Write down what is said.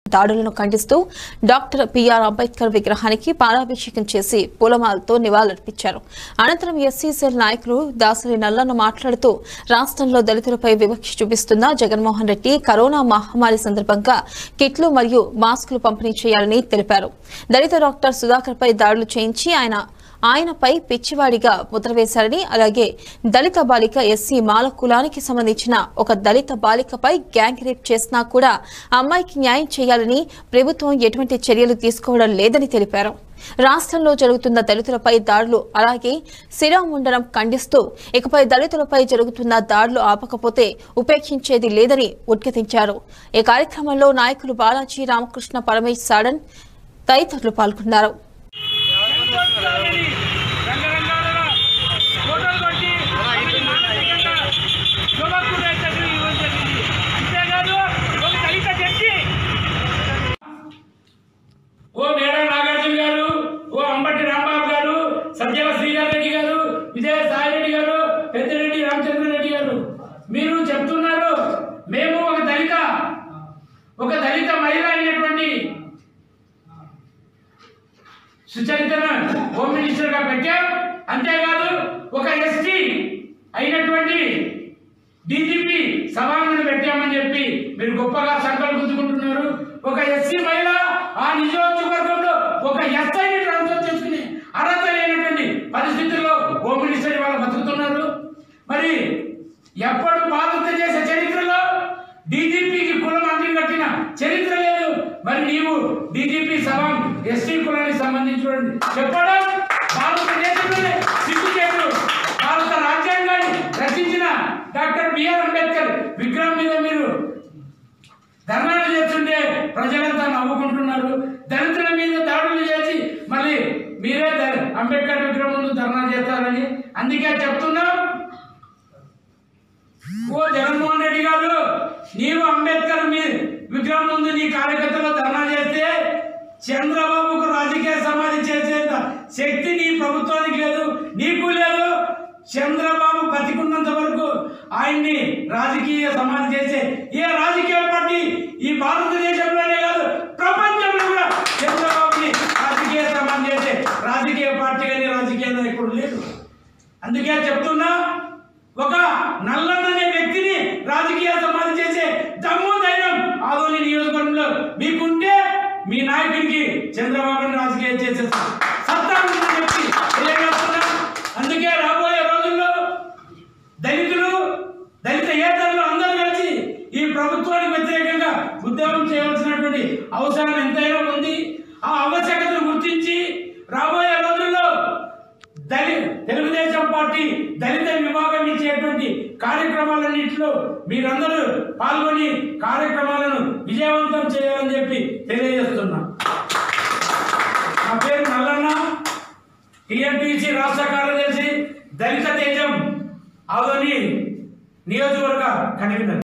దాడులను ఖండిస్తూ doctor BR Ambedkar విగ్రహానికి పాలాభిషేకం చేసి పూలమాలతో నివాళులర్పించారు అనంతరం ఎస్సీసీఎల్ నాయకులు దాసరి నల్లన్న మాట్లాడుతూ రాష్ట్రంలో దళితులపై వివక్ష చూపిస్తున్న జగన్మోహన్ రెడ్డి కరోనా మహమ్మారి సందర్భంగా కిట్లు మరియు మాస్కులు పంపిణీ చేయాలని తెలిపారు దళిత డాక్టర్ సుధాకర్ పై దాడులు చేయించి ఆయన ఆయనపై పిచ్చివాడిగా ముద్ర వేశారని అలాగే దళిత బాలిక ఎస్సీ మాల కులానికి సంబంధించిన ఒక దళిత బాలికపై గ్యాంగ్ రేప్ చేసినా కూడా అమ్మాయికి న్యాయం చేయాలని ప్రభుత్వం ఎటువంటి చర్యలు తీసుకోవడం లేదని తెలిపారు రాష్ట్రంలో జరుగుతున్న దళితులపై దాడులు అలాగే శిరాముండనం ఖండిస్తూ ఇకపై దళితులపై జరుగుతున్న దాడులు ఆపకపోతే ఉపేక్షించేది లేదని ఉద్ఘాటించారు ఈ కార్యక్రమంలో నాయకులు బాలాజీ రామకృష్ణ పరమేశ్ సాడన్ తదితరులు పాల్గొన్నారు రంగరంగాలని రంగరంగాలుగా ఫోటోలు కొట్టి అతన్ని మానసికంగా యువకుడు వేసేది ఇవ్వడం జరిగింది అంతేకాదు ఒక దళిత జడ్జి ఓ మేడా నాగార్జున గారు ఓ అంబటి రాంబాబు గారు సజ్జల శ్రీధర్ రెడ్డి గారు విజయ సాయి రెడ్డి గారు పెద్దిరెడ్డి రామచంద్ర రెడ్డి గారు మీరు చెప్తున్నారు మేము ఒక దళిత ఒక దళిత మహిళ అయినటువంటి సుచరితను హోమ్ మినిస్టర్ గా పెట్టాం అంతేకాదు ఒక ఎస్టీ అయినటువంటి డీజీపీ సవాళ్ళను పెట్టామని చెప్పి మీరు గొప్పగా సంకల్పం గుంజుకుంటున్నారు ఒక ఎస్సీ మహిళ ఆ నియోజకవర్గంలో ఒక ఎస్ఐని ట్రాన్స్ఫర్ చేసుకుని అర్హత లేనటువంటి పరిస్థితుల్లో హోమ్ మినిస్టర్ ఇవాళ బతుకుతున్నారు మరి ఎప్పుడు భారతదేశ చరిత్రలో డీజీపీకి కులం అంగం కట్టిన చరిత్ర లేదు మరి నీవు డీజీపీ సభ ఎస్టీ కులానికి సంబంధించిన చెప్పడం భారతదేశంలోనే సిగ్గుచేటు భారత రాజ్యాంగాన్ని రచించిన డాక్టర్ బిఆర్ అంబేద్కర్ విగ్రహం మీద మీరు ధర్నాలు చేస్తుంటే ప్రజలంతా నవ్వుకుంటున్నారు దళితుల మీద దాడులు చేసి మళ్ళీ మీరే ద- అంబేద్కర్ విగ్రహం ముందు ధర్నా చేస్తారని అందుకే చెప్తున్నాం ఓ జగన్మోహన్ రెడ్డి గారు నీవు అంబేద్కర్ మీ విగ్రహం ముందు నీ కార్యకర్తలు ధర్నా చేస్తే చంద్రబాబుకు రాజకీయ సమాధి చేసేంత శక్తి నీ ప్రభుత్వానికి లేదు నీకు లేదు చంద్రబాబు బతికున్నంత వరకు ఆయన్ని రాజకీయ సమాధి చేసే ఏ రాజకీయ పార్టీ ఈ భారతదేశంలోనే కాదు ప్రపంచంలో కూడా చంద్రబాబుని రాజకీయ సమాధి చేసే రాజకీయ పార్టీ కానీ రాజకీయ నాయకుడు లేదు అందుకే చెప్తున్నా ఒక నల్లన్ననే వ్యక్తిని రాజకీయ సమాధి చేసే దమ్ము ధైర్యం ఆదోని నియోజకవర్గంలో మీకుంటే మీ నాయకుడికి చంద్రబాబుని రాజకీయం చేసే సత్తా ఉందని చెప్పి తెలియజేస్తున్నా అందుకే రాబోయే రోజుల్లో దళితులు దళిత ఏతరులు అందరూ కలిసి ఈ ప్రభుత్వానికి వ్యతిరేకంగా ఉద్యమం చేయవలసినటువంటి అవసరం ఎంతైనా ఉంది ఆ ఆవశ్యకతను గుర్తించి రాబోయే రోజుల్లో దళి తెలుగుదేశం పార్టీ దళిత విభాగం ఇచ్చేటువంటి కార్యక్రమాలన్నింటిలో మీరందరూ పాల్గొని కార్యక్రమాలను విజయవంతం చేయాలని చెప్పి తెలియజేస్తున్నా నా పేరు నల్లన్న టిఎన్పిసి రాష్ట్ర కార్యదర్శి దళిత తేజం ఆదోని నియోజకవర్గ కన్వీనర్